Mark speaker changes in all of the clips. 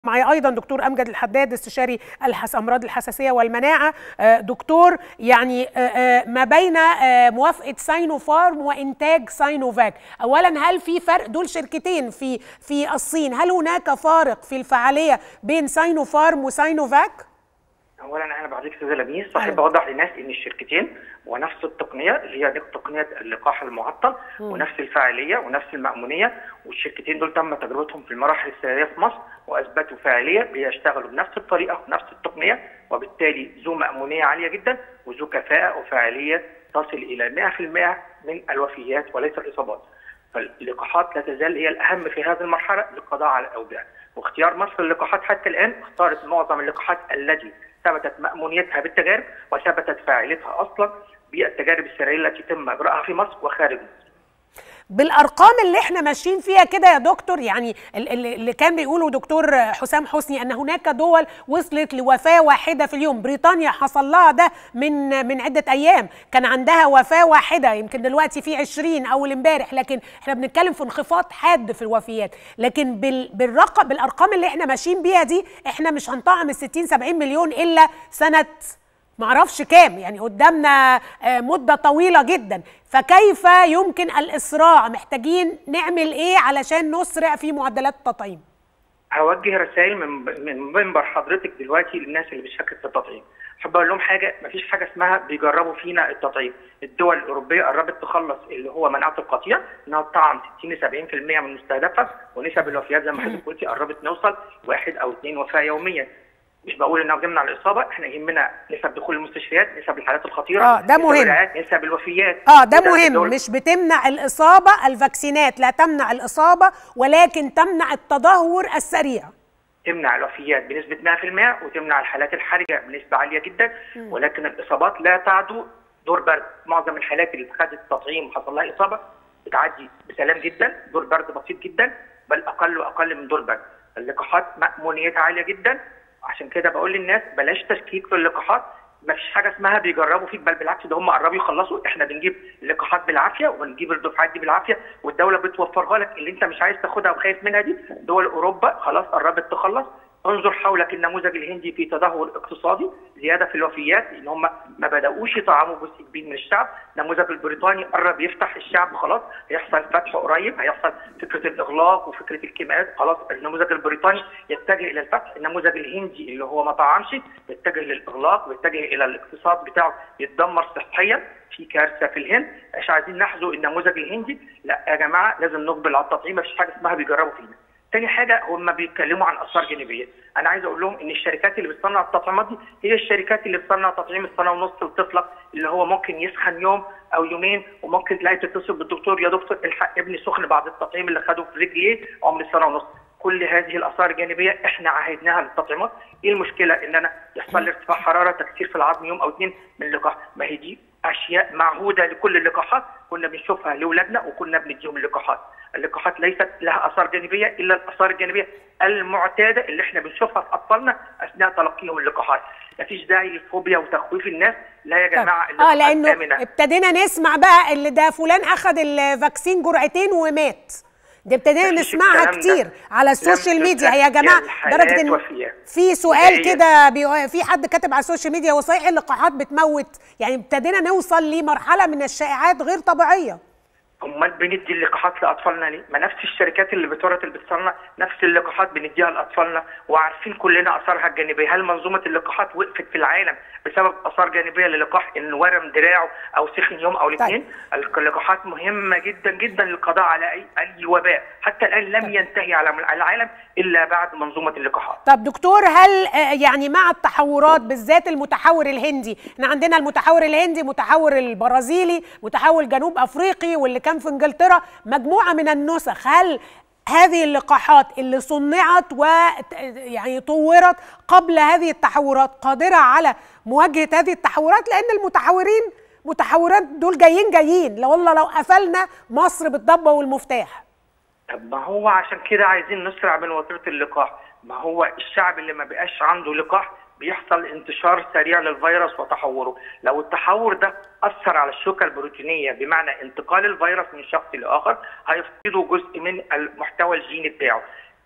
Speaker 1: معي ايضا دكتور امجد الحداد استشاري الحس امراض الحساسيه والمناعه دكتور يعني ما بين موافقه ساينوفارم وانتاج ساينوفاك اولا هل في فرق دول شركتين في في الصين هل هناك فارق في الفعاليه بين ساينوفارم وساينوفاك
Speaker 2: اولا انا بعدك استاذه لميس احب اوضح للناس ان الشركتين ونفس التقنيه اللي هي تقنيه اللقاح المعطل ونفس الفاعليه ونفس المامونيه والشركتين دول تم تجربتهم في المراحل السريريه في مصر واثبتوا فاعليه بيشتغلوا بنفس الطريقه ونفس التقنيه وبالتالي ذو مامونيه عاليه جدا وذو كفاءه وفاعليه تصل الى 100% من الوفيات وليس الاصابات. فاللقاحات لا تزال هي الاهم في هذه المرحله للقضاء على الاوبئه واختيار مصر للقاحات حتى الان اختارت معظم اللقاحات التي ثبتت مأمونيتها بالتجارب وثبتت فاعليتها اصلا بالتجارب السريه التي تم اجراءها في مصر وخارج مصر.
Speaker 1: بالارقام اللي احنا ماشيين فيها كده يا دكتور يعني اللي كان بيقوله دكتور حسام حسني ان هناك دول وصلت لوفاه واحده في اليوم بريطانيا حصل لها ده من من عده ايام كان عندها وفاه واحده يمكن دلوقتي في 20 اول امبارح لكن احنا بنتكلم في انخفاض حاد في الوفيات لكن بالرقم بالارقام اللي احنا ماشيين بيها دي احنا مش هنطعم ال 60 70 مليون الا سنه معرفش كام يعني قدامنا مدة طويلة جدا فكيف يمكن الإسراع محتاجين نعمل إيه علشان نسرع في معدلات التطعيم
Speaker 2: هوجه رسائل من من منبر حضرتك دلوقتي للناس اللي بتشكك في التطعيم احب اقول لهم حاجه مفيش حاجه اسمها بيجربوا فينا التطعيم الدول الاوروبيه قربت تخلص اللي هو مناعه القطيع انها تطعم 60 70% من مستهدفها ونسب الوفيات زي ما حضرتك قلتي قربت نوصل واحد او اثنين وفاه يوميا مش بقول انها بتمنع الاصابه احنا يهمنا نسب دخول المستشفيات نسب الحالات الخطيره
Speaker 1: اه ده مهم
Speaker 2: نسب الوفيات
Speaker 1: اه ده مهم مش بتمنع الاصابه الفاكسينات لا تمنع الاصابه ولكن تمنع التدهور السريع
Speaker 2: تمنع الوفيات بنسبه 100% وتمنع الحالات الحرجه بنسبه عاليه جدا م. ولكن الاصابات لا تعدو دور برد معظم الحالات اللي خدت التطعيم وحصل لها اصابه بتعدي بسلام جدا دور برد بسيط جدا بل اقل واقل من دور برد اللقاحات مامونيتها عاليه جدا عشان كده بقول للناس بلاش تشكيك في اللقاحات ما فيش حاجه اسمها بيجربوا فيك بل بالعكس ده هم قربوا يخلصوا احنا بنجيب اللقاحات بالعافيه وبنجيب الدفعات دي بالعافيه والدوله بتوفرها لك اللي انت مش عايز تاخدها وخايف منها دي دول اوروبا خلاص قربت تخلص انظر حولك النموذج الهندي في تدهور اقتصادي زياده في الوفيات ان هم ما بداوش يطعموا جزء كبير من الشعب النموذج البريطاني قرب يفتح الشعب خلاص هيحصل فتح قريب هيحصل فكره الاغلاق وفكره الكيماوات خلاص النموذج البريطاني يتجه الى الفتح النموذج الهندي اللي هو ما طعمش يتجه للاغلاق ويتجه الى الاقتصاد بتاعه يتدمر صحيا في كارثه في الهند مش عايزين نحذو النموذج الهندي لا يا جماعه لازم نقبل على التطعيم مفيش حاجه اسمها بيجربوا فينا تاني حاجه هم بيتكلموا عن اثار جانبيه انا عايز اقول لهم ان الشركات اللي بتصنع التطعيمات دي هي الشركات اللي بتصنع تطعيم السنه ونص للطفله اللي هو ممكن يسخن يوم او يومين وممكن تلاقي تتصل بالدكتور يا دكتور الحق ابني سخن بعد التطعيم اللي خده في رجليه عمر سنه ونص كل هذه الاثار الجانبيه احنا عهدناها للتطعيمات ايه المشكله ان انا يحصل لي ارتفاع حراره تكسير في العظم يوم او اثنين من اللقاح ما هي دي اشياء معهوده لكل اللقاحات كنا بنشوفها لاولادنا وكنا بنديهم اللقاحات اللقاحات ليست لها اثار جانبيه الا الاثار الجانبيه المعتاده اللي احنا بنشوفها في اطفالنا اثناء تلقيهم اللقاحات مفيش داعي للفوبيا وتخويف الناس لا يا جماعه
Speaker 1: اه لانه آمنة. ابتدينا نسمع بقى اللي ده فلان اخذ الفاكسين جرعتين ومات دي ابتدينا نسمعها كتير على السوشيال ميديا يا جماعه درجه ان في سؤال كده في حد كاتب على السوشيال ميديا هو صحيح اللقاحات بتموت يعني ابتدينا نوصل لمرحله من الشائعات غير طبيعيه
Speaker 2: امال بندي اللقاحات لاطفالنا ليه؟ ما نفس الشركات اللي بتورط اللي بتصنع نفس اللقاحات بنديها لاطفالنا وعارفين كلنا اثارها الجانبيه، هل منظومه اللقاحات وقفت في العالم بسبب اثار جانبيه للقاح ان ورم دراعه او سخن يوم او الاثنين؟ طيب. اللقاحات مهمه جدا جدا للقضاء على اي اي وباء، حتى الان لم طيب. ينتهي على العالم الا بعد منظومه اللقاحات.
Speaker 1: طب دكتور هل يعني مع التحورات بالذات المتحور الهندي، احنا عندنا المتحور الهندي، متحور البرازيلي، متحور جنوب افريقي واللي كان في انجلترا مجموعه من النسخ هل هذه اللقاحات اللي صنعت و يعني طورت قبل هذه التحورات قادره على مواجهه هذه التحورات لان المتحورين متحورات دول جايين جايين لو والله لو قفلنا مصر بالضبه والمفتاح
Speaker 2: طب ما هو عشان كده عايزين نسرع من وتيره اللقاح ما هو الشعب اللي ما بقاش عنده لقاح بيحصل انتشار سريع للفيروس وتحوره لو التحور ده اثر على الشوكه البروتينيه بمعنى انتقال الفيروس من شخص لاخر هيفقدوا جزء من المحتوى الجيني بتاعه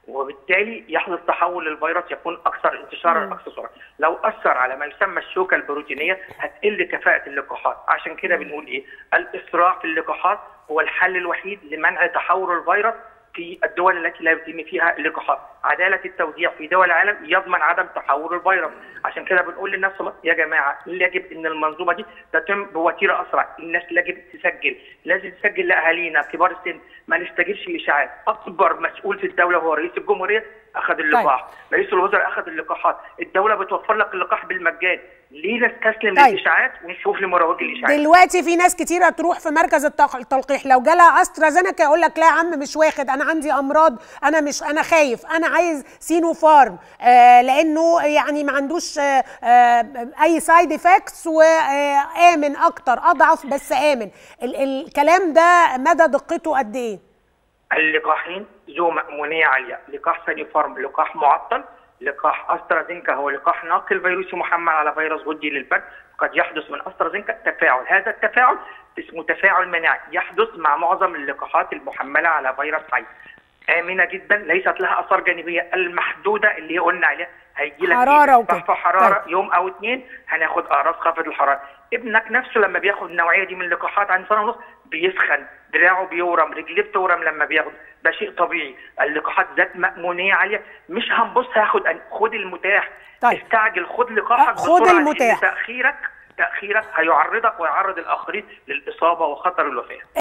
Speaker 2: وبالتالي يحدث تحول للفيروس يكون اكثر انتشارا اكثر سرعه لو اثر على ما يسمى الشوكه البروتينيه هتقل كفاءه اللقاحات عشان كده بنقول ايه الاسراع في اللقاحات هو الحل الوحيد لمنع تحور الفيروس في الدول التي لا يتم فيها اللقاحات عداله التوزيع في دول العالم يضمن عدم تحور الفيروس عشان كده بنقول للناس يا جماعه يجب ان المنظومه دي تتم بوتيره اسرع الناس يجب تسجل لازم تسجل لاهالينا كبار السن ما نستجبش لاشاعات اكبر مسؤول في الدوله هو رئيس الجمهوريه اخذ اللقاح طيب. رئيس الوزراء اخذ اللقاحات الدوله بتوفر لك اللقاح بالمجان ليه نستسلم طيب. للاشاعات ونشوف لمروج الاشاعات
Speaker 1: دلوقتي في ناس كتيره تروح في مركز التلقيح لو جالها استرازينيكا يقول لك لا يا عم مش واخد انا عندي امراض انا مش انا خايف انا عايز سينو فارم آه لانه يعني ما عندوش آه آه اي سايد افكتس وامن اكتر اضعف بس امن ال الكلام ده مدى دقته قد ايه
Speaker 2: اللقاحين ذو مأمونية عالية لقاح سانيفارم لقاح معطل لقاح استرازينكا هو لقاح ناقل فيروسي محمل على فيروس غدي للبرد قد يحدث من استرازينكا تفاعل هذا التفاعل اسمه تفاعل مناعي يحدث مع معظم اللقاحات المحمله على فيروس حي امنه جدا ليست لها اثار جانبيه المحدوده اللي قلنا عليها هيجي لك
Speaker 1: حراره وكده
Speaker 2: حراره طيب. يوم او اثنين هناخد اعراض خفض الحراره ابنك نفسه لما بياخد النوعيه دي من اللقاحات عن سنه ونص بيسخن دراعه بيورم رجليه بتورم لما بياخد ده شيء طبيعي اللقاحات ذات مأمونية عالية مش هنبص هاخد خد المتاح
Speaker 1: طيب.
Speaker 2: استعجل خد لقاحك
Speaker 1: خد المتاح
Speaker 2: تأخيرك تأخيرك هيعرضك ويعرض الآخرين للإصابة وخطر الوفاة